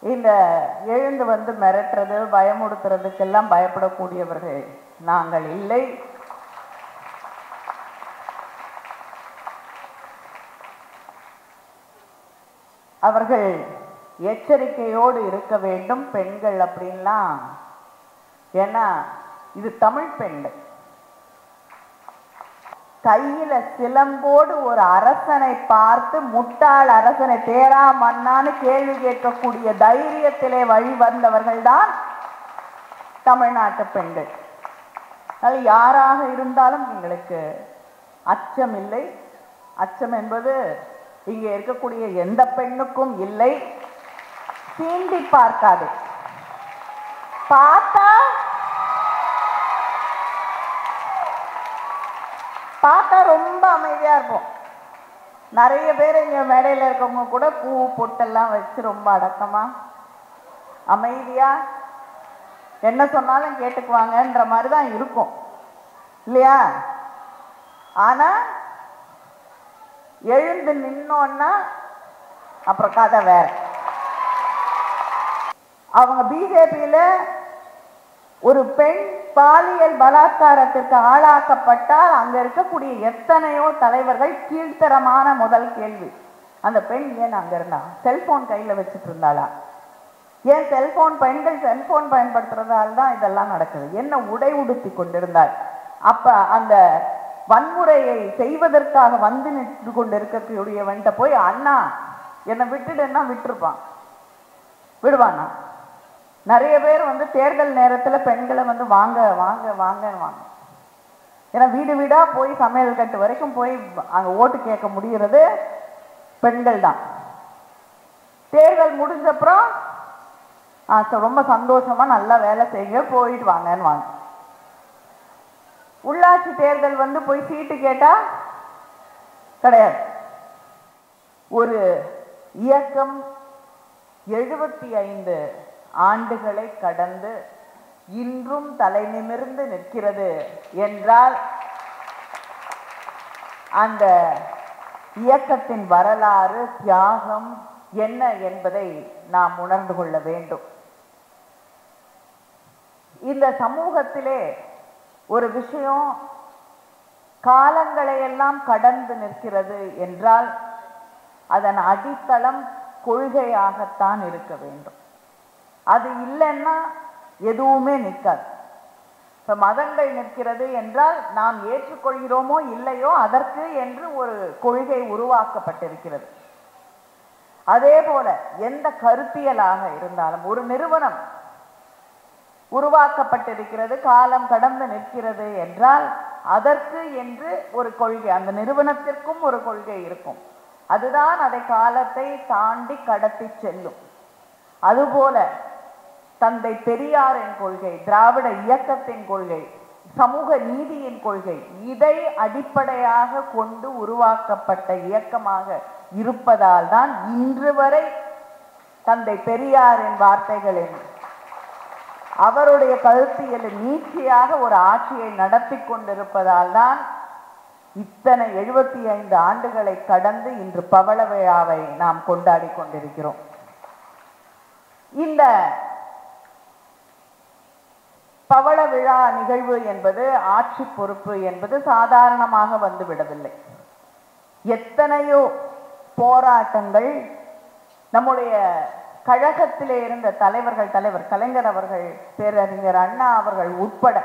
இந்த எழுந்து வந்து மிரட்டுறது பயமுறுத்துறதுக்கெல்லாம் பயப்படக்கூடியவர்கள் நாங்கள் இல்லை அவர்கள் எச்சரிக்கையோடு இருக்க வேண்டும் பெண்கள் அப்படின்லாம் ஏன்னா இது தமிழ் பெண்கள் கையில சிலம்போடு ஒரு அரசனை பார்த்து முட்டாள் அரசனை தேரா மன்னான்னு கேள்வி கேட்கக்கூடிய தைரியத்திலே வழி வந்தவர்கள் தான் தமிழ்நாட்டு பெண்கள் அது யாராக இருந்தாலும் எங்களுக்கு அச்சம் இல்லை அச்சம் என்பது இங்கே இருக்கக்கூடிய எந்த பெண்ணுக்கும் இல்லை சீண்டி பார்க்காது பார்த்தா பார்த்தா ரொம்ப அமைதியா இருப்போம் நிறைய பேர் இங்க மேடையில இருக்கவங்க கூட பூ பொட்டெல்லாம் வச்சு ரொம்ப அடக்கமா அமைதியா என்ன சொன்னாலும் கேட்டுக்குவாங்கன்ற மாதிரி தான் இருக்கும் இல்லையா ஆனா எழுந்து நின்னோன்னா அப்புறம் கதை வேற அவங்க பிஜேபியில ஒரு பெண் பாலியல் பலாத்காரத்திற்கு ஆளாக்கப்பட்டால் அங்க இருக்கக்கூடிய எத்தனையோ தலைவர்கள் கீழ்த்தரமான முதல் கேள்வி அந்த பெண் ஏன் அங்க இருந்தா செல்போன் கையில வச்சுட்டு இருந்தாளா ஏன் செல்போன் பெண்கள் செல்போன் பயன்படுத்துறதால தான் இதெல்லாம் நடக்குது என்ன உடை உடுத்தி கொண்டிருந்தாள் அப்ப அந்த வன்முறையை செய்வதற்காக வந்து நின்று கொண்டு இருக்கக்கூடியவன்ட்ட போய் அண்ணா என்னை விட்டுடுன்னா விட்டுருப்பான் விடுவானா நிறைய பேர் வந்து தேர்தல் நேரத்துல பெண்களை வந்து வாங்க வாங்க வாங்கன்னு வாங்க ஏன்னா வீடு வீடா போய் சமையல் கட்டு வரைக்கும் போய் அங்க ஓட்டு கேட்க முடிகிறது பெண்கள் தான் தேர்தல் முடிஞ்சப்புறம் ஆ, ச- ரொம்ப சந்தோஷமா நல்லா வேலை செய்யுங்க போயிட்டு வாங்கன்னு வாங்க உள்ளாட்சி தேர்தல் வந்து போய் சீட்டு கேட்டா கிடையாது ஒரு இயக்கம் எழுபத்தி ஐந்து ஆண்டுகளை கடந்து இன்றும் தலை நிமிர்ந்து நிற்கிறது என்றால் அந்த இயக்கத்தின் வரலாறு தியாகம் என்ன என்பதை நாம் உணர்ந்து கொள்ள வேண்டும் இந்த சமூகத்திலே ஒரு விஷயம் காலங்களை எல்லாம் கடந்து நிற்கிறது என்றால் அதன் அடித்தளம் கொள்கையாகத்தான் இருக்க வேண்டும் அது இல்லைன்னா எதுவுமே நிற்காது இப்ப மதங்கள் நிற்கிறது என்றால் நாம் ஏற்றுக்கொள்கிறோமோ இல்லையோ அதற்கு என்று ஒரு கொள்கை உருவாக்கப்பட்டிருக்கிறது அதே போல எந்த கருத்தியலாக இருந்தாலும் ஒரு நிறுவனம் உருவாக்கப்பட்டிருக்கிறது காலம் கடந்து நிற்கிறது என்றால் அதற்கு என்று ஒரு கொள்கை அந்த நிறுவனத்திற்கும் ஒரு கொள்கை இருக்கும் அதுதான் அதை காலத்தை தாண்டி கடத்தி செல்லும் அதுபோல தந்தை பெரியாரின் கொள்கை திராவிட இயக்கத்தின் கொள்கை சமூக நீதியின் கொள்கை இதை அடிப்படையாக கொண்டு உருவாக்கப்பட்ட இயக்கமாக இருப்பதால் தான் இன்று வரை தந்தை பெரியாரின் வார்த்தைகளின் அவருடைய கருத்தியலின் நீட்சியாக ஒரு ஆட்சியை நடத்தி கொண்டிருப்பதால் தான் இத்தனை எழுபத்தி ஐந்து ஆண்டுகளை கடந்து இன்று பவள விழாவை நாம் கொண்டாடி கொண்டிருக்கிறோம் இந்த பவள விழா நிகழ்வு என்பது ஆட்சி பொறுப்பு என்பது சாதாரணமாக வந்து விடவில்லை எத்தனையோ போராட்டங்கள் நம்முடைய கழகத்திலே இருந்த தலைவர்கள் தலைவர் கலைஞர் அவர்கள் பேரறிஞர் அண்ணா அவர்கள் உட்பட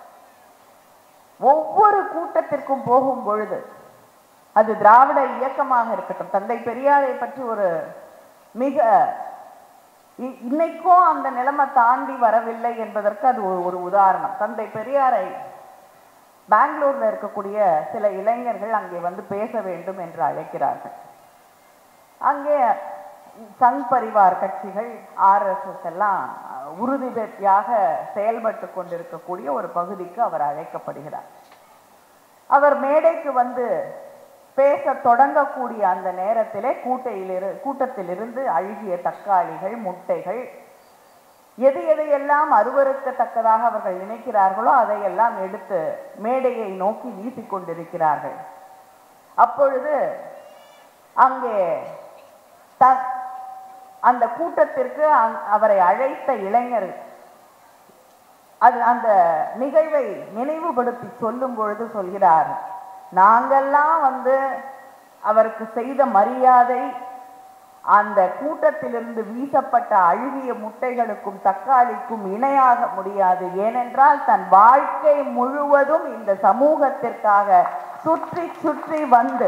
ஒவ்வொரு கூட்டத்திற்கும் போகும் பொழுது அது திராவிட இயக்கமாக இருக்கட்டும் தந்தை பெரியாரை பற்றி ஒரு மிக இ- இன்னைக்கும் அந்த நிலைமை தாண்டி வரவில்லை என்பதற்கு அது ஒரு ஒரு உதாரணம் தந்தை பெரியாரை பெங்களூர்ல இருக்கக்கூடிய சில இளைஞர்கள் அங்கே வந்து பேச வேண்டும் என்று அழைக்கிறார்கள் அங்கே சங் பரிவார் கட்சிகள் ஆர்எஸ்எஸ் எல்லாம் அஹ், உறுதியாக செயல்பட்டு கொண்டிருக்கக்கூடிய ஒரு பகுதிக்கு அவர் அழைக்கப்படுகிறார் அவர் மேடைக்கு வந்து பேச தொடங்கக்கூடிய அந்த நேரத்திலே கூட்டையிலிரு கூட்டத்திலிருந்து அழுகிய தக்காளிகள் முட்டைகள் எது எதையெல்லாம் அருவருக்கத்தக்கதாக அவர்கள் நினைக்கிறார்களோ அதையெல்லாம் எடுத்து மேடையை நோக்கி வீசிக் கொண்டிருக்கிறார்கள் அப்பொழுது அங்கே த அந்த கூட்டத்திற்கு அங்- அவரை அழைத்த இளைஞர் அது அந்த நிகழ்வை நினைவுபடுத்தி சொல்லும் பொழுது சொல்கிறார் நாங்கெல்லாம் வந்து அவருக்கு செய்த மரியாதை அந்த கூட்டத்திலிருந்து வீசப்பட்ட அழுகிய முட்டைகளுக்கும் தக்காளிக்கும் இணையாக முடியாது ஏனென்றால் தன் வாழ்க்கை முழுவதும் இந்த சமூகத்திற்காக சுற்றி சுற்றி வந்து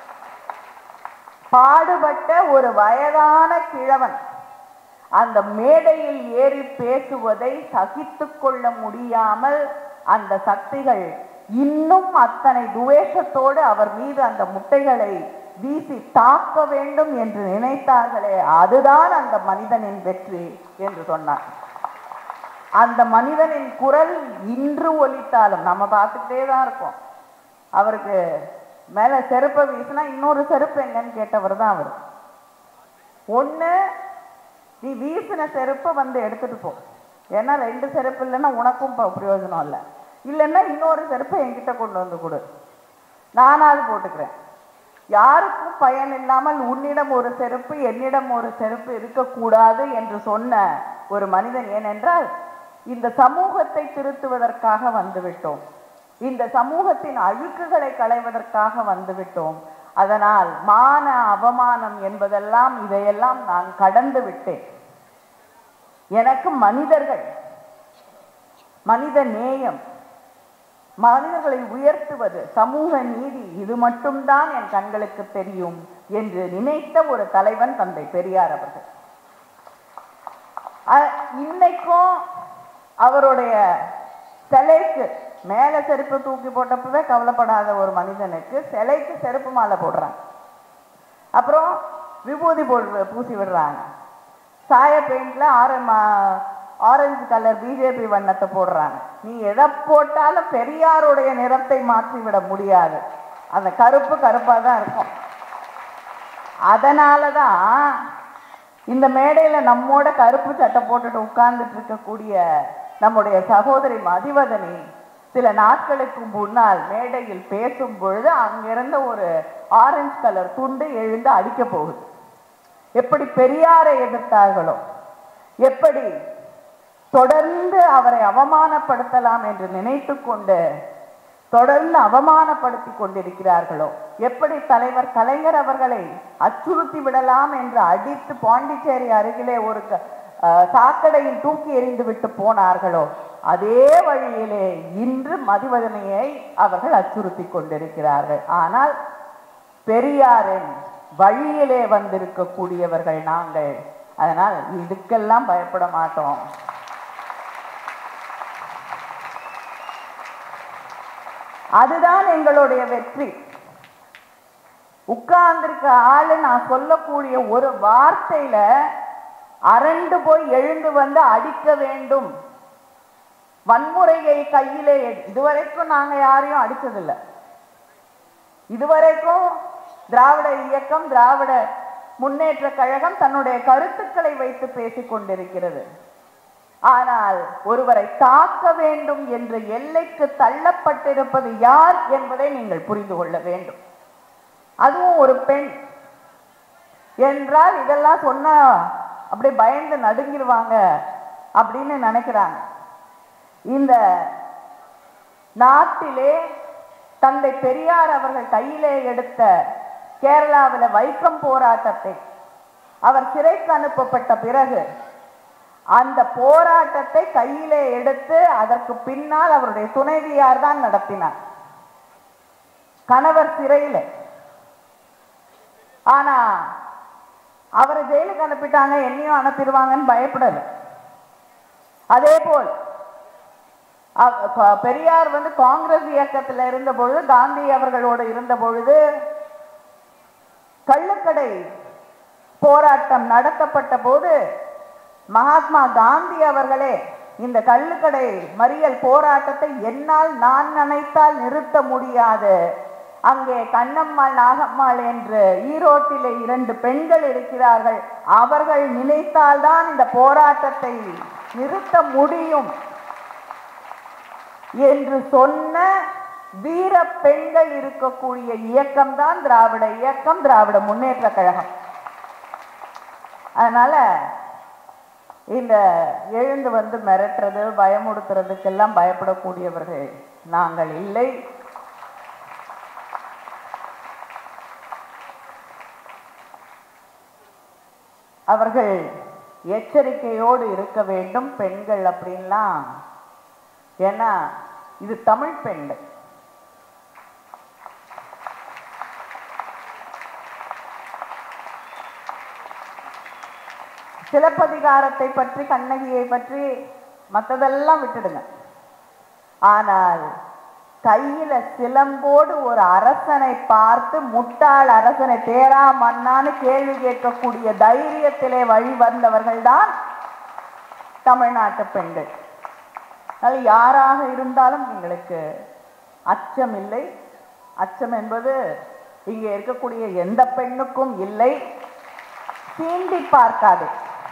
பாடுபட்ட ஒரு வயதான கிழவன் அந்த மேடையில் ஏறி பேசுவதை சகித்துக் கொள்ள முடியாமல் அந்த சக்திகள் இன்னும் அத்தனை துவேஷத்தோடு அவர் மீது அந்த முட்டைகளை வீசி தாக்க வேண்டும் என்று நினைத்தார்களே அதுதான் அந்த மனிதனின் வெற்றி என்று சொன்னார் அந்த மனிதனின் குரல் இன்று ஒலித்தாலும் நம்ம பார்த்துக்கிட்டே தான் இருக்கோம் அவருக்கு மேல செருப்பை வீசினா இன்னொரு செருப்பு எங்கன்னு கேட்டவர் தான் அவர் ஒண்ணு நீ வீசின செருப்பை வந்து எடுத்துட்டு போ ஏன்னா ரெண்டு செருப்பு இல்லைன்னா உனக்கும் இப்போ பிரயோஜனம் இல்லை இல்லைன்னா இன்னொரு செருப்பை என்கிட்ட கொண்டு வந்து கொடு நானாவது போட்டுக்கிறேன் யாருக்கும் பயன் இல்லாமல் உன்னிடம் ஒரு செருப்பு என்னிடம் ஒரு செருப்பு இருக்கக்கூடாது என்று சொன்ன ஒரு மனிதன் ஏனென்றால் இந்த சமூகத்தை திருத்துவதற்காக வந்துவிட்டோம் இந்த சமூகத்தின் அழுக்குகளை களைவதற்காக வந்துவிட்டோம் அதனால் மான அவமானம் என்பதெல்லாம் இதையெல்லாம் நான் கடந்து விட்டேன் எனக்கு மனிதர்கள் மனித நேயம் மனிதர்களை உயர்த்துவது சமூக நீதி இது மட்டும்தான் என் கண்களுக்கு தெரியும் என்று நினைத்த ஒரு தலைவன் தந்தை பெரியார் அவர்கள் அ- இன்னைக்கும் அவருடைய சிலைக்கு மேல செருப்பு தூக்கி போட்டப்பவே கவலைப்படாத ஒரு மனிதனுக்கு சிலைக்கு செருப்பு மாலை போடுறாங்க அப்புறம் விபூதி போடு பூசி விடுறாங்க சாய பெயிண்ட்ல ஆரஞ்சு ஆரஞ்சு கலர் பிஜேபி வண்ணத்தை போடுறாங்க நீ எதை போட்டாலும் பெரியாருடைய நிறத்தை மாற்றி விட முடியாது அந்த கருப்பு கருப்பாக தான் இருக்கும் அதனால தான் இந்த மேடையில நம்மோட கருப்பு சட்டை போட்டுட்டு உட்கார்ந்துட்டு இருக்கக்கூடிய நம்முடைய சகோதரி மதிவதனி சில நாட்களுக்கு முன்னால் மேடையில் பேசும் பொழுது அங்கிருந்த ஒரு ஆரஞ்சு கலர் துண்டு எழுந்து அடிக்க போகுது எப்படி பெரியாரை எதிர்த்தார்களோ எப்படி தொடர்ந்து அவரை அவமானப்படுத்தலாம் என்று நினைத்து கொண்டு தொடர்ந்து அவமானப்படுத்தி கொண்டிருக்கிறார்களோ எப்படி தலைவர் கலைஞர் அவர்களை அச்சுறுத்தி விடலாம் என்று அடித்து பாண்டிச்சேரி அருகிலே ஒரு க- அஹ், சாக்கடையில் தூக்கி எறிந்து விட்டு போனார்களோ அதே வழியிலே இன்று மதிவதனையை அவர்கள் அச்சுறுத்தி கொண்டிருக்கிறார்கள் ஆனால் பெரியாரின் வழியிலே வந்திருக்கக்கூடியவர்கள் நாங்கள் அதனால் இதுக்கெல்லாம் பயப்பட மாட்டோம் அதுதான் எங்களுடைய வெற்றி உட்கார்ந்திருக்க ஆளு நான் சொல்லக்கூடிய ஒரு வார்த்தையில அரண்டு போய் எழுந்து வந்து அடிக்க வேண்டும் வன்முறையை கையிலே எடு- இதுவரைக்கும் நாங்க யாரையும் அடிச்சதில்லை இதுவரைக்கும் திராவிட இயக்கம் திராவிட முன்னேற்ற கழகம் தன்னுடைய கருத்துக்களை வைத்து பேசிக் கொண்டிருக்கிறது ஆனால் ஒருவரை தாக்க வேண்டும் என்ற எல்லைக்கு தள்ளப்பட்டிருப்பது யார் என்பதை நீங்கள் புரிந்து கொள்ள வேண்டும் அதுவும் ஒரு பெண் என்றால் இதெல்லாம் சொன்னா அப்படியே பயந்து நடுங்கிடுவாங்க அப்படின்னு நினைக்கிறாங்க இந்த நாட்டிலே தந்தை பெரியார் அவர்கள் கையிலே எடுத்த கேரளாவில் வைக்கம் போராட்டத்தை அவர் சிறைக்கு அனுப்பப்பட்ட பிறகு அந்த போராட்டத்தை கையிலே எடுத்து அதற்கு பின்னால் அவருடைய துணைவியார் தான் நடத்தினார் கணவர் சிறையில் ஆனா அவரை ஜெயிலுக்கு அனுப்பிட்டாங்க என்னையும் அனுப்பிடுவாங்கன்னு பயப்படல அதே போல் அவ- ப- பெரியார் வந்து காங்கிரஸ் இயக்கத்தில் இருந்த பொழுது காந்தி அவர்களோடு இருந்த பொழுது கள்ளுக்கடை போராட்டம் நடத்தப்பட்ட போது மகாத்மா காந்தி அவர்களே இந்த கள்ளுக்கடை மறியல் போராட்டத்தை என்னால் நான் நினைத்தால் நிறுத்த முடியாது அங்கே கண்ணம்மாள் நாகம்மாள் என்று ஈரோட்டிலே இரண்டு பெண்கள் இருக்கிறார்கள் அவர்கள் நினைத்தால்தான் இந்த போராட்டத்தை நிறுத்த முடியும் என்று சொன்ன வீர பெண்கள் இருக்கக்கூடிய இயக்கம்தான் திராவிட இயக்கம் திராவிட முன்னேற்ற கழகம் அதனால இந்த எழுந்து வந்து மிரட்டுறது பயமுடுத்துறதுக்கெல்லாம் பயப்படக்கூடியவர்கள் நாங்கள் இல்லை அவர்கள் எச்சரிக்கையோடு இருக்க வேண்டும் பெண்கள் அப்படின்லாம் ஏன்னா இது தமிழ் பெண்கள் சிலப்பதிகாரத்தை பற்றி கண்ணகியை பற்றி மற்றதெல்லாம் விட்டுடுங்க ஆனால் கையில சிலம்போடு ஒரு அரசனை பார்த்து முட்டாள் அரசனை தேரா மன்னான்னு கேள்வி கேட்கக்கூடிய தைரியத்திலே வழி வந்தவர்கள் தான் தமிழ்நாட்டு பெண்கள் அதனால் யாராக இருந்தாலும் எங்களுக்கு அச்சம் இல்லை அச்சம் என்பது இங்கே இருக்கக்கூடிய எந்த பெண்ணுக்கும் இல்லை சீண்டி பார்க்காது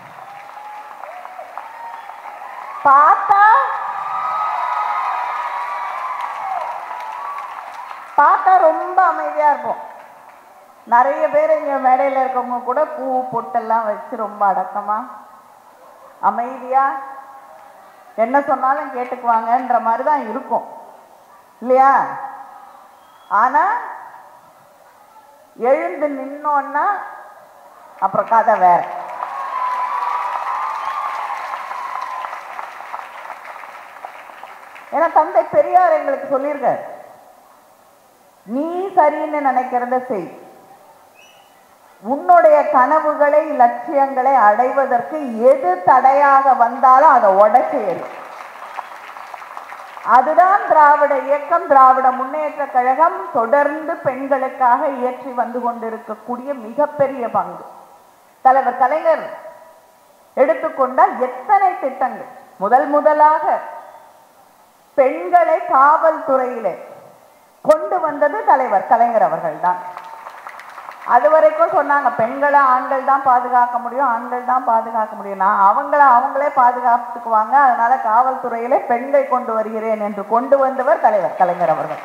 பார்த்தா பார்த்தா ரொம்ப அமைதியா இருப்போம் நிறைய பேர் இங்க மேடையில் இருக்கவங்க கூட பூ பொட்டெல்லாம் வச்சு ரொம்ப அடக்கமா அமைதியா என்ன சொன்னாலும் கேட்டுக்குவாங்கன்ற மாதிரி தான் இருக்கும் இல்லையா ஆனா எழுந்து நின்னோன்னா அப்புறம் கதை வேற ஏன்னா தந்தை பெரியார் எங்களுக்கு சொல்லியிருக்கார் நீ சரின்னு நினைக்கிறத செய் உன்னுடைய கனவுகளை லட்சியங்களை அடைவதற்கு எது தடையாக வந்தாலும் அதை உடைச்சு எறி அதுதான் திராவிட இயக்கம் திராவிட முன்னேற்ற கழகம் தொடர்ந்து பெண்களுக்காக இயற்றி வந்து கொண்டிருக்கக்கூடிய மிகப்பெரிய பங்கு தலைவர் கலைஞர் எடுத்துக்கொண்டால் எத்தனை திட்டங்கள் முதல் முதலாக பெண்களை காவல்துறையிலே கொண்டு வந்தது தலைவர் கலைஞர் அவர்கள்தான் அது வரைக்கும் சொன்னாங்க பெண்களை ஆண்கள் தான் பாதுகாக்க முடியும் ஆண்கள் தான் பாதுகாக்க முடியும் நான் அவங்கள அவங்களே பாதுகாத்துக்குவாங்க அதனால காவல்துறையிலே பெண்கள் கொண்டு வருகிறேன் என்று கொண்டு வந்தவர் தலைவர் கலைஞர் அவர்கள்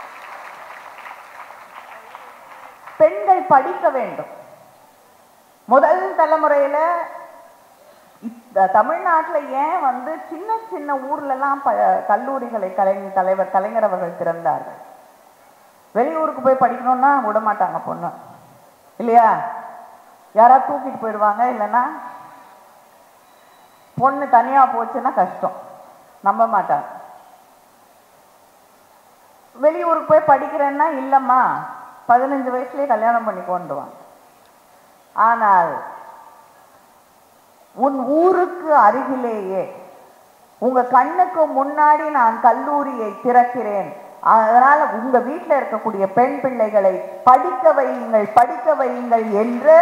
பெண்கள் படிக்க வேண்டும் முதல் தலைமுறையில இந்த தமிழ்நாட்டுல ஏன் வந்து சின்ன சின்ன ஊர்லலாம் ப கல்லூரிகளை கலைஞர் தலைவர் கலைஞர் அவர்கள் திறந்தார்கள் வெளியூருக்கு போய் படிக்கணும்னா விட மாட்டாங்க பொண்ணு இல்லையா யாராவது தூக்கிட்டு போயிடுவாங்க இல்லைன்னா பொண்ணு தனியா போச்சுன்னா கஷ்டம் நம்ப மாட்டாங்க வெளியூருக்கு போய் படிக்கிறேன்னா இல்லைம்மா பதினஞ்சு வயசுலயே கல்யாணம் பண்ணி கொண்டு வாங்க ஆனால் உன் ஊருக்கு அருகிலேயே உங்க கண்ணுக்கு முன்னாடி நான் கல்லூரியை திறக்கிறேன் அதனால உங்க வீட்டில் இருக்கக்கூடிய பெண் பிள்ளைகளை படிக்க வையுங்கள் படிக்க வையுங்கள் என்று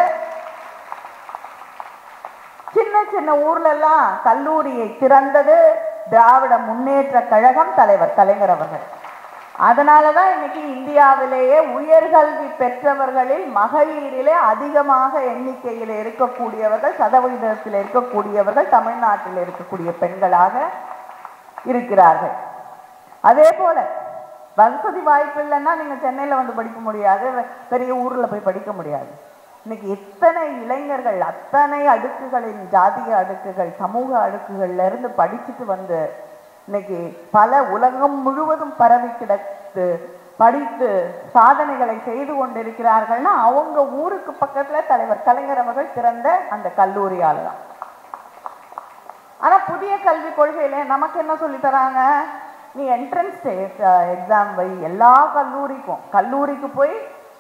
சின்ன சின்ன ஊர்ல எல்லாம் கல்லூரியை திறந்தது திராவிட முன்னேற்ற கழகம் தலைவர் கலைஞர் அவர்கள் அதனாலதான் இன்னைக்கு இந்தியாவிலேயே உயர்கல்வி பெற்றவர்களில் மகளிரிலே அதிகமாக எண்ணிக்கையில் இருக்கக்கூடியவர்கள் சதவிகிதத்தில் இருக்கக்கூடியவர்கள் தமிழ்நாட்டில் இருக்கக்கூடிய பெண்களாக இருக்கிறார்கள் அதே போல வசதி வாய்ப்பு இல்லைன்னா நீங்க சென்னையில வந்து படிக்க முடியாது பெரிய ஊர்ல போய் படிக்க முடியாது இன்னைக்கு எத்தனை இளைஞர்கள் அத்தனை அடுக்குகளின் ஜாதிய அடுக்குகள் சமூக அடுக்குகள்ல இருந்து படிச்சுட்டு வந்து இன்னைக்கு பல உலகம் முழுவதும் பரவி கிடக்கு படித்து சாதனைகளை செய்து கொண்டிருக்கிறார்கள்னா அவங்க ஊருக்கு பக்கத்துல தலைவர் கலைஞர் அவர்கள் திறந்த அந்த கல்லூரியால தான் ஆனா புதிய கல்விக் கொள்கையில நமக்கு என்ன சொல்லி தராங்க நீ என்ட்ரன்ஸ் எக்ஸாம் வை எல்லா கல்லூரிக்கும் கல்லூரிக்கு போய்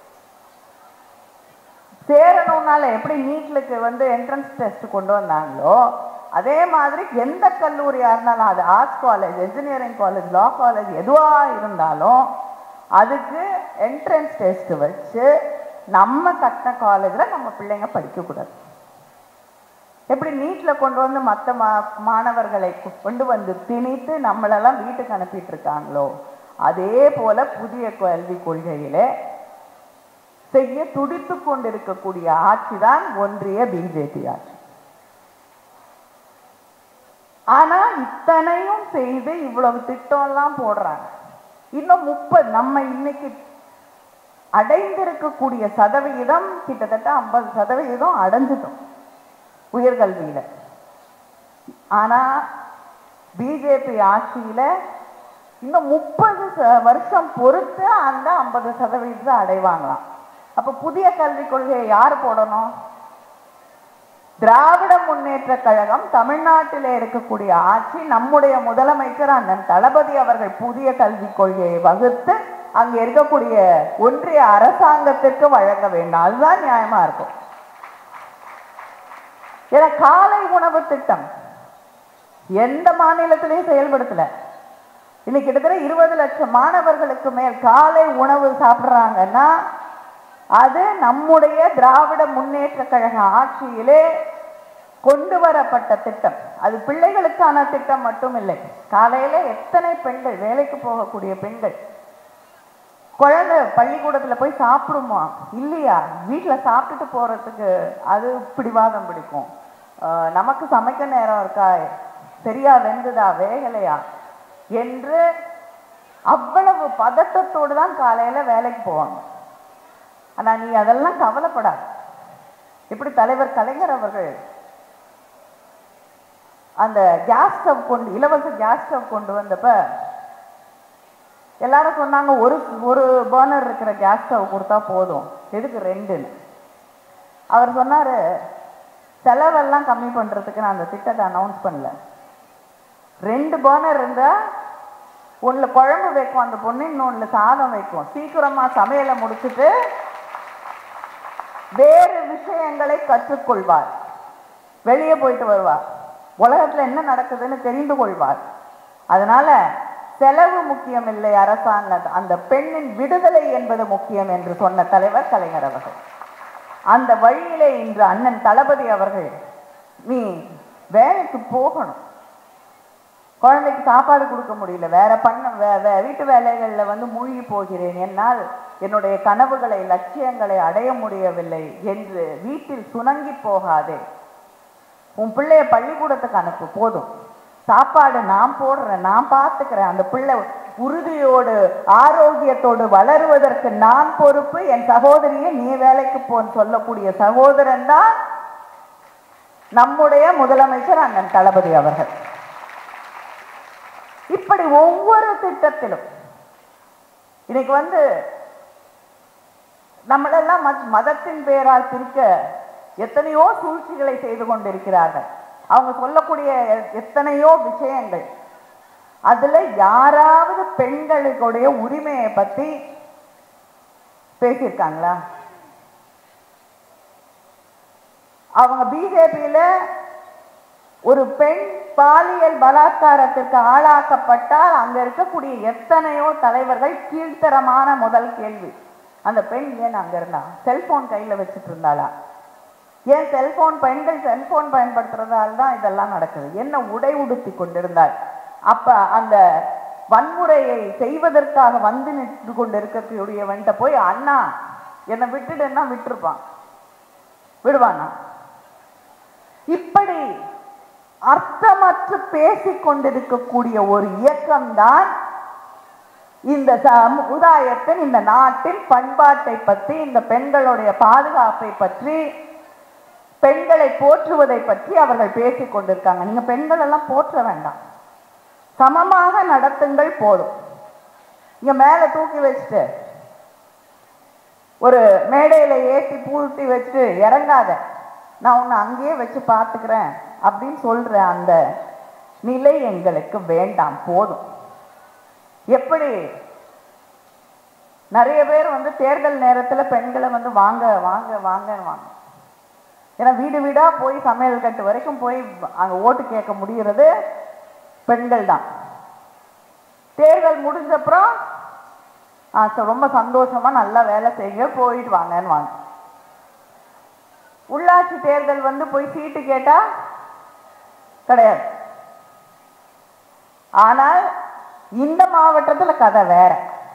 சேரணும்னால எப்படி நீட்லுக்கு வந்து என்ட்ரன்ஸ் டெஸ்ட் கொண்டு வந்தாங்களோ அதே மாதிரி எந்த கல்லூரியா இருந்தாலும் அது arts college engineering college law college எதுவா இருந்தாலும் அதுக்கு என்ட்ரன்ஸ் டெஸ்ட் வச்சு நம்ம கட்டின காலேஜில் நம்ம பிள்ளைங்க படிக்கக்கூடாது எப்படி நீட்ல கொண்டு வந்து மற்ற மா மாணவர்களை கு- கொண்டு வந்து திணித்து நம்மளெல்லாம் வீட்டுக்கு அனுப்பிட்டு இருக்காங்களோ அதே போல புதிய கல்வி கொள்கையிலே செய்ய துடித்து கொண்டிருக்கக்கூடிய ஆட்சி தான் ஒன்றிய பிஜேபி ஆட்சி ஆனா இத்தனையும் செய்து இவ்வளவு திட்டம்லாம் போடுறாங்க இன்னும் முப்பது நம்ம இன்னைக்கு அடைந்திருக்கக்கூடிய சதவிகிதம் கிட்டத்தட்ட ஐம்பது சதவிகிதம் அடைஞ்சிட்டோம் உயர்கல்வியில ஆனா பிஜேபி ஆட்சியில இன்னும் முப்பது வருஷம் பொறுத்து அந்த ஐம்பது சதவீதத்தை அடைவாங்களாம் அப்ப புதிய கல்விக் கொள்கையை யார் போடணும் திராவிட முன்னேற்ற கழகம் தமிழ்நாட்டில் இருக்கக்கூடிய ஆட்சி நம்முடைய முதலமைச்சர் அண்ணன் தளபதி அவர்கள் புதிய கல்விக் கொள்கையை வகுத்து அங்க இருக்கக்கூடிய ஒன்றிய அரசாங்கத்திற்கு வழங்க வேண்டும் அதுதான் நியாயமா இருக்கும் ஏன்னா காலை உணவு திட்டம் எந்த மாநிலத்திலையும் செயல்படுத்தல இன்னைக்கு கிட்டத்தட்ட இருபது லட்சம் மாணவர்களுக்கு மேல் காலை உணவு சாப்பிடுறாங்கன்னா அது நம்முடைய திராவிட முன்னேற்ற கழக ஆட்சியிலே கொண்டு வரப்பட்ட திட்டம் அது பிள்ளைகளுக்கான திட்டம் மட்டும் இல்லை காலையில எத்தனை பெண்கள் வேலைக்கு போகக்கூடிய பெண்கள் குழந்தை பள்ளிக்கூடத்துல போய் சாப்பிடுமா இல்லையா வீட்டுல சாப்பிட்டுட்டு போறதுக்கு அது பிடிவாதம் பிடிக்கும் ஆஹ் நமக்கு சமைக்க நேரம் இருக்கா சரியா வெந்துதா வேகலையா என்று அவ்வளவு பதட்டத்தோடு தான் காலையில வேலைக்கு போவாங்க ஆனா நீ அதெல்லாம் கவலைப்படாத இப்படி தலைவர் கலைஞர் அவர்கள் அந்த கேஸ் ஸ்டவ் கொண்டு இலவச கேஸ் ஸ்டவ் கொண்டு வந்தப்ப எல்லாரும் சொன்னாங்க ஒரு ஒரு பர்னர் இருக்கிற கேஸ் ஸ்டவ் கொடுத்தா போதும் எதுக்கு ரெண்டுன்னு அவர் சொன்னாரு செலவெல்லாம் கம்மி பண்றதுக்கு நான் அந்த திட்டத்தை அனௌன்ஸ் பண்ணல ரெண்டு பர்னர் இருந்தா ஒண்ணுல குழம்பு வைக்கும் அந்த பொண்ணு இன்னொன்னுல சாதம் வைக்கும் சீக்கிரமா சமையலை முடிச்சுட்டு வேறு விஷயங்களை கற்றுக்கொள்வார் வெளியே போயிட்டு வருவார் உலகத்துல என்ன நடக்குதுன்னு தெரிந்து கொள்வார் அதனால செலவு முக்கியம் இல்லை அரசாங்க அந்த பெண்ணின் விடுதலை என்பது முக்கியம் என்று சொன்ன தலைவர் கலைஞர் அவர்கள் அந்த வழியிலே இன்று அண்ணன் தளபதி அவர்கள் நீ வேலைக்கு போகணும் குழந்தைக்கு சாப்பாடு கொடுக்க முடியல வேற பண்ண வே- வே- வீட்டு வேலைகளில் வந்து மூழ்கி போகிறேன் என்னால் என்னுடைய கனவுகளை லட்சியங்களை அடைய முடியவில்லை என்று வீட்டில் சுணங்கி போகாதே உன் பிள்ளைய பள்ளிக்கூடத்துக்கு அனுப்பு போதும் சாப்பாடு நான் போடுறேன் நான் பார்த்துக்கிறேன் அந்த பிள்ளை உறுதியோடு ஆரோக்கியத்தோடு வளருவதற்கு நான் பொறுப்பு என் சகோதரியை நீ வேலைக்கு போன்னு சொல்லக்கூடிய சகோதரன் தான் நம்முடைய முதலமைச்சர் அண்ணன் தளபதி அவர்கள் இப்படி ஒவ்வொரு திட்டத்திலும் இன்னைக்கு வந்து நம்மளெல்லாம் மத்- மதத்தின் பெயரால் பிரிக்க எத்தனையோ சூழ்ச்சிகளை செய்து கொண்டிருக்கிறார்கள் அவங்க சொல்லக்கூடிய எ- எத்தனையோ விஷயங்கள் அதுல யாராவது பெண்களுடைய உரிமையை பத்தி பேசியிருக்காங்களா அவங்க பிஜேபியில ஒரு பெண் பாலியல் பலாத்காரத்திற்கு ஆளாக்கப்பட்டால் அங்க இருக்கக்கூடிய எத்தனையோ தலைவர்கள் கீழ்த்தரமான முதல் கேள்வி அந்த பெண் ஏன் அங்க இருந்தா செல்போன் கையில வச்சுட்டு இருந்தாளா ஏன் செல்போன் பெண்கள் செல்போன் பயன்படுத்துறதால தான் இதெல்லாம் நடக்குது என்ன உடை உடுத்தி கொண்டிருந்தாள் அப்ப அந்த வன்முறையை செய்வதற்காக வந்து நின்று கொண்டு இருக்கக்கூடியவன்கிட்ட போய் அண்ணா என்னை விட்டுடுன்னா விட்டுருப்பான் விடுவானா இப்படி அர்த்தமற்று பேசிக் கொண்டிருக்கக்கூடிய ஒரு இயக்கம்தான் இந்த சமுதாயத்தின் இந்த நாட்டின் பண்பாட்டை பற்றி இந்த பெண்களுடைய பாதுகாப்பை பற்றி பெண்களை போற்றுவதை பற்றி அவர்கள் பேசிக் கொண்டிருக்காங்க நீங்க பெண்கள் எல்லாம் போற்ற வேண்டாம் சமமாக நடத்துங்கள் போதும் இங்க மேல தூக்கி வச்சுட்டு ஒரு மேடையில ஏற்றி பூழ்த்தி வச்சுட்டு இறங்காத நான் உன்னை அங்கேயே வச்சு பார்த்துக்கிறேன் அப்படின்னு சொல்ற அந்த நிலை எங்களுக்கு வேண்டாம் போதும் எப்படி நிறைய பேர் வந்து தேர்தல் நேரத்துல பெண்களை வந்து வாங்க வாங்க வாங்கன்னு வாங்க ஏன்னா வீடு வீடா போய் சமையல் கட்டு வரைக்கும் போய் அங்க ஓட்டு கேட்க முடிகிறது பெண்கள் தான் தேர்தல் முடிஞ்சப்புறம் ஆ ச- ரொம்ப சந்தோஷமா நல்லா வேலை செய்யுங்க போயிட்டு வாங்கன்னு வாங்க உள்ளாட்சி தேர்தல் வந்து போய் சீட்டு கேட்டா கிடையாது ஆனால் இந்த மாவட்டத்துல கதை வேற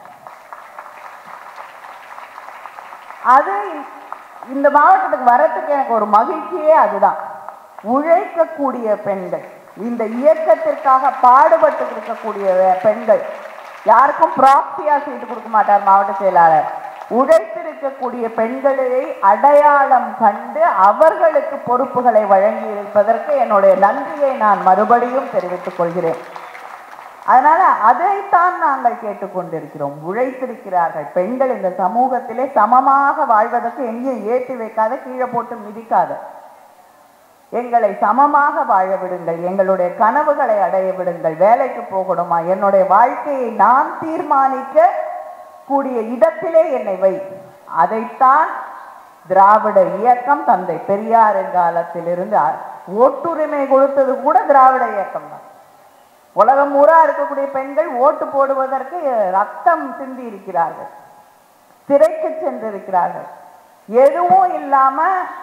அது இந்த மாவட்டத்துக்கு வரத்துக்கு எனக்கு ஒரு மகிழ்ச்சியே அதுதான் உழைக்கக்கூடிய பெண்கள் இந்த இயக்கத்திற்காக பாடுபட்டு இருக்கக்கூடிய பெண்கள் யாருக்கும் ப்ராக்சியா சீட்டு கொடுக்க மாட்டார் மாவட்ட செயலாளர் உழைத்திருக்க இருக்கக்கூடிய பெண்களை அடையாளம் கண்டு அவர்களுக்கு பொறுப்புகளை வழங்கி இருப்பதற்கு என்னுடைய நன்றியை நான் மறுபடியும் தெரிவித்துக் கொள்கிறேன் அதனால அதைத்தான் நாங்கள் கேட்டுக்கொண்டிருக்கிறோம் உழைத்திருக்கிறார்கள் பெண்கள் இந்த சமூகத்திலே சமமாக வாழ்வதற்கு எங்கேயும் ஏற்றி வைக்காத கீழே போட்டு மிதிக்காத எங்களை சமமாக வாழ விடுங்கள் எங்களுடைய கனவுகளை அடைய விடுங்கள் வேலைக்கு போகணுமா என்னுடைய வாழ்க்கையை நான் தீர்மானிக்க கூடிய இடத்திலே என்னை வை அதைத்தான் திராவிட இயக்கம் தந்தை பெரியாரின் காலத்திலிருந்து அ- ஓட்டுரிமை கொடுத்தது கூட திராவிட இயக்கம் தான் உலகம் பூரா இருக்கக்கூடிய பெண்கள் ஓட்டு போடுவதற்கு ரத்தம் சிந்தி இருக்கிறார்கள் சிறைக்கு சென்றிருக்கிறார்கள் எதுவும் இல்லாம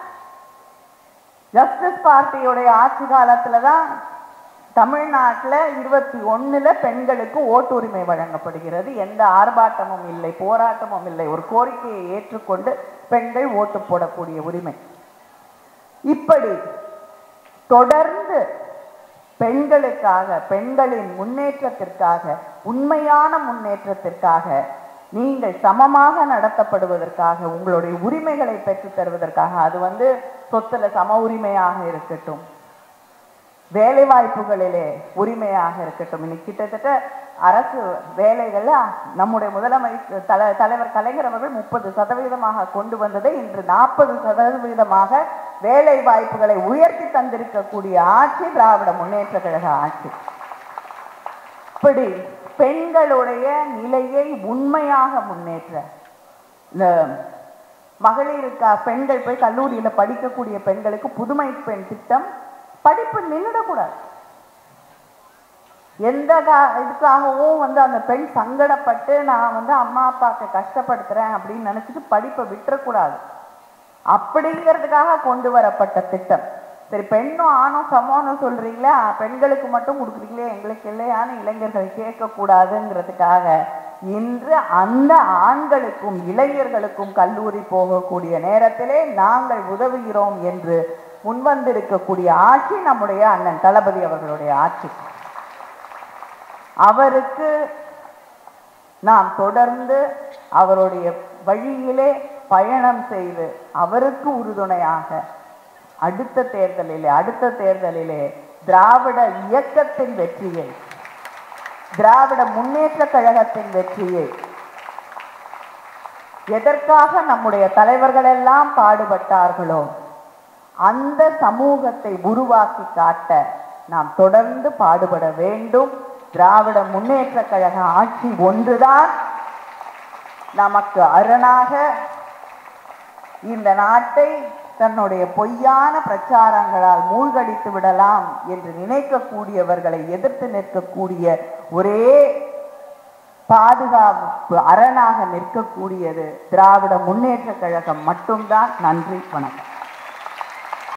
ஜஸ்டிஸ் பார்ட்டியுடைய ஆட்சி காலத்துல தான் தமிழ்நாட்டுல இருபத்தி ஒண்ணுல பெண்களுக்கு ஓட்டுரிமை வழங்கப்படுகிறது எந்த ஆர்ப்பாட்டமும் இல்லை போராட்டமும் இல்லை ஒரு கோரிக்கையை ஏற்றுக்கொண்டு பெண்கள் ஓட்டு போடக்கூடிய உரிமை இப்படி தொடர்ந்து பெண்களுக்காக பெண்களின் முன்னேற்றத்திற்காக உண்மையான முன்னேற்றத்திற்காக நீங்கள் சமமாக நடத்தப்படுவதற்காக உங்களுடைய உரிமைகளை பெற்றுத் தருவதற்காக அது வந்து சொத்துல சம உரிமையாக இருக்கட்டும் வேலை வாய்ப்புகளிலே உரிமையாக இருக்கட்டும் இன்னைக்கு கிட்டத்தட்ட அரசு வேலைகள்ல நம்முடைய முதலமைச்சர் தல தலைவர் கலைஞர் அவர்கள் முப்பது சதவீதமாக கொண்டு வந்ததை இன்று நாற்பது சதவீதமாக வேலை வாய்ப்புகளை உயர்த்தி தந்திருக்கக்கூடிய ஆட்சி திராவிட முன்னேற்ற கழக ஆட்சி இப்படி பெண்களுடைய நிலையை உண்மையாக முன்னேற்ற இந்த மகளிருக்கா பெண்கள் போய் கல்லூரியில படிக்கக்கூடிய பெண்களுக்கு புதுமை பெண் திட்டம் படிப்பு நின்றுடக்கூடாது எந்த கா இதுக்காகவும் வந்து அந்த பெண் சங்கடப்பட்டு நான் வந்து அம்மா அப்பாவுக்கு கஷ்டப்படுத்துறேன் அப்படின்னு நினைச்சிட்டு படிப்பை விட்டுறக்கூடாது அப்படிங்கிறதுக்காக கொண்டு வரப்பட்ட திட்டம் சரி பெண்ணும் ஆணும் சமம்னு சொல்றீங்களே ஆ, பெண்களுக்கு மட்டும் கொடுக்குறீங்களே எங்களுக்கு இல்லையான்னு இளைஞர்கள் கேட்கக்கூடாதுங்கிறதுக்காக இன்று அந்த ஆண்களுக்கும் இளைஞர்களுக்கும் கல்லூரி போகக்கூடிய நேரத்திலே நாங்கள் உதவுகிறோம் என்று முன்வந்திருக்கக்கூடிய ஆட்சி நம்முடைய அண்ணன் தளபதி அவர்களுடைய ஆட்சி அவருக்கு நாம் தொடர்ந்து அவருடைய வழியிலே பயணம் செய்து அவருக்கு உறுதுணையாக அடுத்த தேர்தலிலே அடுத்த தேர்தலிலே திராவிட இயக்கத்தின் வெற்றியை திராவிட முன்னேற்ற கழகத்தின் வெற்றியை எதற்காக நம்முடைய தலைவர்கள் எல்லாம் பாடுபட்டார்களோ அந்த சமூகத்தை உருவாக்கி காட்ட நாம் தொடர்ந்து பாடுபட வேண்டும் திராவிட முன்னேற்ற கழக ஆட்சி ஒன்றுதான் நமக்கு அரணாக இந்த நாட்டை தன்னுடைய பொய்யான பிரச்சாரங்களால் மூழ்கடித்து விடலாம் என்று நினைக்கக்கூடியவர்களை எதிர்த்து நிற்கக்கூடிய ஒரே பாதுகாப்பு அரணாக நிற்கக்கூடியது திராவிட முன்னேற்ற கழகம் மட்டும்தான் நன்றி வணக்கம்